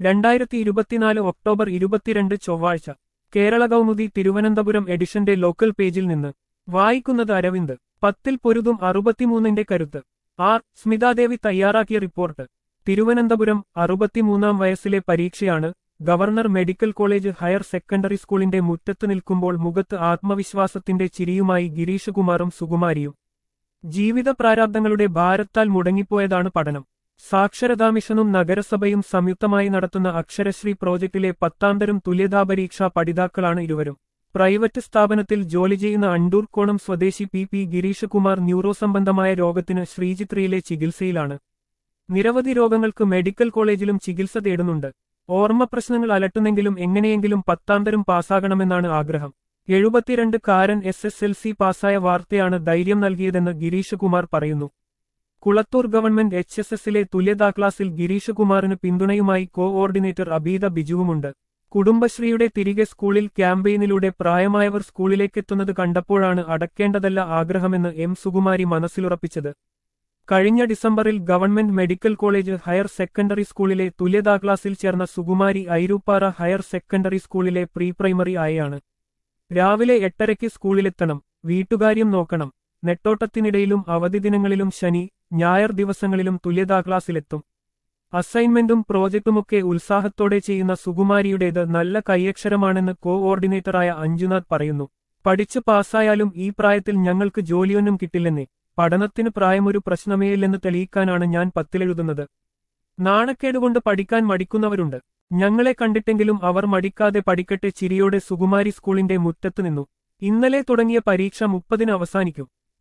രണ്ടായിരത്തി ഇരുപത്തിനാല് ഒക്ടോബർ ഇരുപത്തിരണ്ട് ചൊവ്വാഴ്ച കേരള കൗമുദി തിരുവനന്തപുരം എഡിഷന്റെ ലോക്കൽ പേജിൽ നിന്ന് വായിക്കുന്നത് അരവിന്ദ് പത്തിൽ പൊരുതും അറുപത്തിമൂന്നിന്റെ കരുത്ത് ആർ സ്മിതാദേവി തയ്യാറാക്കിയ റിപ്പോർട്ട് തിരുവനന്തപുരം അറുപത്തിമൂന്നാം വയസ്സിലെ പരീക്ഷയാണ് governor medical college higher secondary സ്കൂളിന്റെ മുറ്റത്ത് നിൽക്കുമ്പോൾ മുഖത്ത് ആത്മവിശ്വാസത്തിന്റെ ചിരിയുമായി ഗിരീഷ് കുമാറും സുകുമാരിയും ജീവിത പ്രാരാബ്ദങ്ങളുടെ ഭാരത്താൽ മുടങ്ങിപ്പോയതാണ് പഠനം സാക്ഷരതാ മിഷനും നഗരസഭയും സംയുക്തമായി നടത്തുന്ന അക്ഷരശ്രീ പ്രോജക്റ്റിലെ പത്താംതരം തുല്യതാ പരീക്ഷാ പഠിതാക്കളാണ് ഇരുവരും പ്രൈവറ്റ് സ്ഥാപനത്തിൽ ജോലി ചെയ്യുന്ന അണ്ടൂർക്കോണം സ്വദേശി P P Girish Kumar neuro സംബന്ധമായ രോഗത്തിന് ശ്രീചിത്രയിലെ ചികിത്സയിലാണ് നിരവധി രോഗങ്ങൾക്ക് മെഡിക്കൽ കോളേജിലും ചികിത്സ തേടുന്നുണ്ട് ഓർമ്മ പ്രശ്നങ്ങൾ അലട്ടുന്നെങ്കിലും എങ്ങനെയെങ്കിലും പത്താംതരം പാസ്സാകണമെന്നാണ് ആഗ്രഹം എഴുപത്തിരണ്ട് കാരൻ എസ് എസ് എൽ സി പാസ്സായ വാർത്തയാണ് ധൈര്യം നൽകിയതെന്ന് ഗിരീഷ് കുമാർ പറയുന്നു കുളത്തൂർ ഗവൺമെന്റ് എച്ച് എസ് എസിലെ തുല്യതാ ക്ലാസിൽ ഗിരീഷ് കുമാറിന് പിന്തുണയുമായി കോഓർഡിനേറ്റർ അബീദ ബിജുവുമുണ്ട് കുടുംബശ്രീയുടെ തിരികെ സ്കൂളിൽ ക്യാമ്പയിനിലൂടെ പ്രായമായവർ സ്കൂളിലേക്കെത്തുന്നത് കണ്ടപ്പോഴാണ് അടക്കേണ്ടതല്ല ആഗ്രഹമെന്ന് എം സുകുമാരി മനസ്സിലുറപ്പിച്ചത് കഴിഞ്ഞ ഡിസംബറിൽ government medical college higher secondary സ്കൂളിലെ തുല്യതാ ക്ലാസിൽ ചേർന്ന സുകുമാരി ഐരൂപ്പാറ ഹയർ സെക്കൻഡറി സ്കൂളിലെ പ്രീ പ്രൈമറി ആയാണ് രാവിലെ എട്ടരയ്ക്ക് സ്കൂളിലെത്തണം വീട്ടുകാര്യം നോക്കണം നെട്ടോട്ടത്തിനിടയിലും അവധി ദിനങ്ങളിലും ശനി ഞായർ ദിവസങ്ങളിലും തുല്യതാ ക്ലാസ്സിലെത്തും അസൈൻമെന്റും പ്രോജക്റ്റുമൊക്കെ ഉത്സാഹത്തോടെ ചെയ്യുന്ന സുകുമാരിയുടേത് നല്ല കൈയക്ഷരമാണെന്ന് കോഓർഡിനേറ്ററായ അഞ്ജുനാഥ് പറയുന്നു പഠിച്ചു പാസ്സായാലും ഈ പ്രായത്തിൽ ഞങ്ങൾക്ക് ജോലിയൊന്നും കിട്ടില്ലെന്നേ പഠനത്തിന് പ്രായമൊരു പ്രശ്നമേയില്ലെന്ന് തെളിയിക്കാനാണ് ഞാൻ പത്തിലെഴുതുന്നത് നാണക്കേടുകൊണ്ട് പഠിക്കാൻ മടിക്കുന്നവരുണ്ട് ഞങ്ങളെ കണ്ടിട്ടെങ്കിലും അവർ മടിക്കാതെ പഠിക്കട്ടെ ചിരിയോടെ സുകുമാരി സ്കൂളിന്റെ മുറ്റത്ത് നിന്നു ഇന്നലെ തുടങ്ങിയ പരീക്ഷ മുപ്പതിന് അവസാനിക്കും